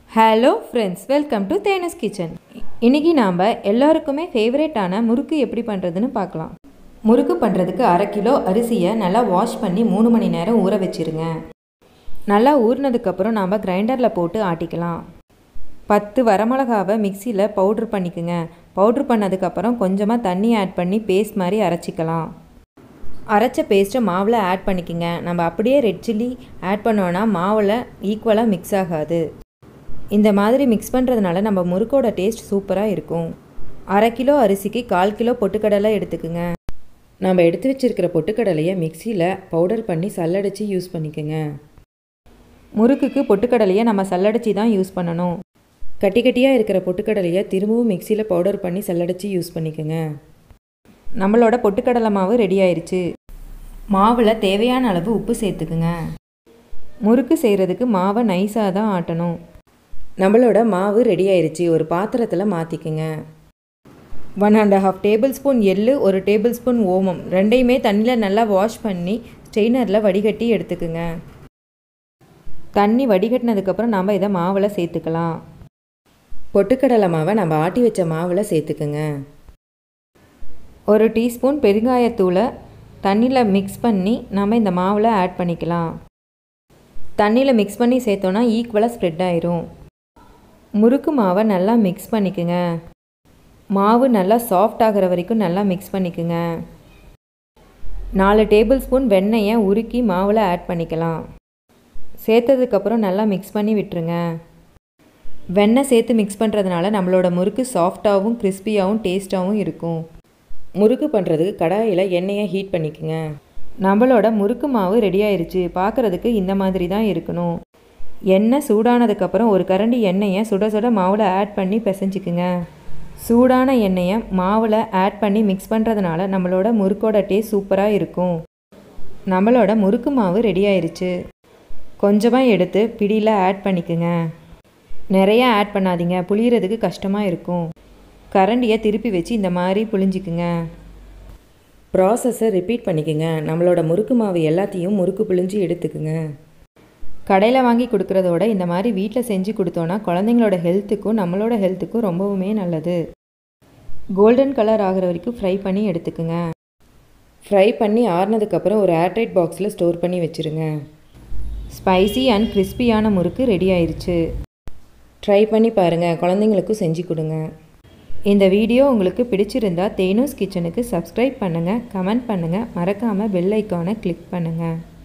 hello friends welcome to தேனஸ் kitchen இன்றைக்கி நாம் எல்லாருக்குமே ஃபேவரேட்டான முறுக்கு எப்படி பண்ணுறதுன்னு பார்க்கலாம் முறுக்கு பண்ணுறதுக்கு அரை கிலோ அரிசியை நல்லா வாஷ் பண்ணி மூணு மணி நேரம் ஊற வச்சிருங்க நல்லா ஊறினதுக்கப்புறம் நாம் கிரைண்டரில் போட்டு ஆட்டிக்கலாம் பத்து வரமிளகாவை மிக்சியில் பவுட்ரு பண்ணிக்கோங்க பவுட்ரு பண்ணதுக்கப்புறம் கொஞ்சமாக தண்ணி ஆட் பண்ணி பேஸ்ட் மாதிரி அரைச்சிக்கலாம் அரைச்ச பேஸ்ட்டை மாவில் ஆட் பண்ணிக்கோங்க நம்ம அப்படியே ரெட் சில்லி ஆட் பண்ணோன்னா மாவில் ஈக்குவலாக மிக்ஸ் ஆகாது இந்த மாதிரி மிக்ஸ் பண்ணுறதுனால நம்ம முறுக்கோட டேஸ்ட் சூப்பராக இருக்கும் அரை கிலோ அரிசிக்கு கால் கிலோ பொட்டுக்கடலை எடுத்துக்குங்க நம்ம எடுத்து வச்சிருக்கிற பொட்டுக்கடலையை மிக்சியில் பவுடர் பண்ணி சல்லடிச்சு யூஸ் பண்ணிக்கோங்க முறுக்குக்கு பொட்டுக்கடலையை நம்ம சல்லடிச்சு தான் யூஸ் பண்ணணும் கட்டி கட்டியாக இருக்கிற பொட்டுக்கடலையை திரும்பவும் மிக்சியில் பவுடர் பண்ணி சல்லடிச்சு யூஸ் பண்ணிக்கோங்க நம்மளோட பொட்டுக்கடலை மாவு ரெடி ஆயிருச்சு மாவில் தேவையான அளவு உப்பு சேர்த்துக்குங்க முறுக்கு செய்கிறதுக்கு மாவை நைஸாக தான் ஆட்டணும் நம்மளோட மாவு ரெடி ஆயிருச்சு ஒரு பாத்திரத்தில் மாற்றிக்குங்க one and half tablespoon எள்ளு ஒரு டேபிள் ஸ்பூன் ஓமம் ரெண்டையுமே தண்ணியில் நல்லா வாஷ் பண்ணி ஸ்ட்ரெயினரில் வடிகட்டி எடுத்துக்குங்க தண்ணி வடிகட்டினதுக்கப்புறம் நாம் இதை மாவில் சேர்த்துக்கலாம் பொட்டுக்கடலை மாவை நம்ம ஆட்டி வச்ச மாவில் சேர்த்துக்குங்க ஒரு டீஸ்பூன் பெருங்காயத்தூளை தண்ணியில் மிக்ஸ் பண்ணி நம்ம இந்த மாவில் ஆட் பண்ணிக்கலாம் தண்ணியில் மிக்ஸ் பண்ணி சேர்த்தோன்னா ஈக்குவலாக ஸ்ப்ரெட் ஆயிரும் முறுக்கு மாவை நல்லா மிக்ஸ் பண்ணிக்கோங்க மாவு நல்லா சாஃப்ட் ஆகிற வரைக்கும் நல்லா மிக்ஸ் பண்ணிக்கோங்க நாலு டேபிள் ஸ்பூன் வெண்ணெயை உருக்கி மாவில் ஆட் பண்ணிக்கலாம் சேர்த்ததுக்கப்புறம் நல்லா மிக்ஸ் பண்ணி விட்டுருங்க வெண்ணெய் சேர்த்து மிக்ஸ் பண்ணுறதுனால நம்மளோட முறுக்கு சாஃப்டாகவும் கிறிஸ்பியாகவும் டேஸ்ட்டாகவும் இருக்கும் முறுக்கு பண்ணுறதுக்கு கடாயில் எண்ணெயை ஹீட் பண்ணிக்கோங்க நம்மளோட முறுக்கு மாவு ரெடி ஆயிருச்சு பார்க்குறதுக்கு இந்த மாதிரி தான் இருக்கணும் எண்ணெய் சூடானதுக்கப்புறம் ஒரு கரண்டி எண்ணெயை சுட சுட மாவில் ஆட் பண்ணி பிசைஞ்சிக்குங்க சூடான எண்ணெயை மாவில் ஆட் பண்ணி மிக்ஸ் பண்ணுறதுனால நம்மளோட முறுக்கோட டேஸ்ட் சூப்பராக இருக்கும் நம்மளோட முறுக்கு மாவு ரெடி ஆயிருச்சு கொஞ்சமாக எடுத்து பிடியில் ஆட் பண்ணிக்குங்க நிறையா ஆட் பண்ணாதீங்க புளியறதுக்கு கஷ்டமாக இருக்கும் கரண்டியை திருப்பி வச்சு இந்த மாதிரி புளிஞ்சிக்குங்க ப்ராசஸை ரிப்பீட் பண்ணிக்கோங்க நம்மளோட முறுக்கு மாவு எல்லாத்தையும் முறுக்கு புளிஞ்சு எடுத்துக்குங்க கடையில் வாங்கி கொடுக்குறதோட இந்த மாதிரி வீட்டில் செஞ்சு கொடுத்தோன்னா குழந்தைங்களோட ஹெல்த்துக்கும் நம்மளோட ஹெல்த்துக்கும் ரொம்பவுமே நல்லது கோல்டன் கலர் ஆகிற வரைக்கும் ஃப்ரை பண்ணி எடுத்துக்குங்க ஃப்ரை பண்ணி ஆறுனதுக்கப்புறம் ஒரு ஏர்டைட் பாக்ஸில் ஸ்டோர் பண்ணி வச்சுருங்க ஸ்பைசி அண்ட் கிறிஸ்பியான முறுக்கு ரெடி ஆயிடுச்சு ட்ரை பண்ணி பாருங்கள் குழந்தைங்களுக்கும் செஞ்சு கொடுங்க இந்த வீடியோ உங்களுக்கு பிடிச்சிருந்தா தேனூஸ் கிச்சனுக்கு சப்ஸ்கிரைப் பண்ணுங்கள் கமெண்ட் பண்ணுங்கள் மறக்காமல் பெல் ஐக்கானை கிளிக் பண்ணுங்கள்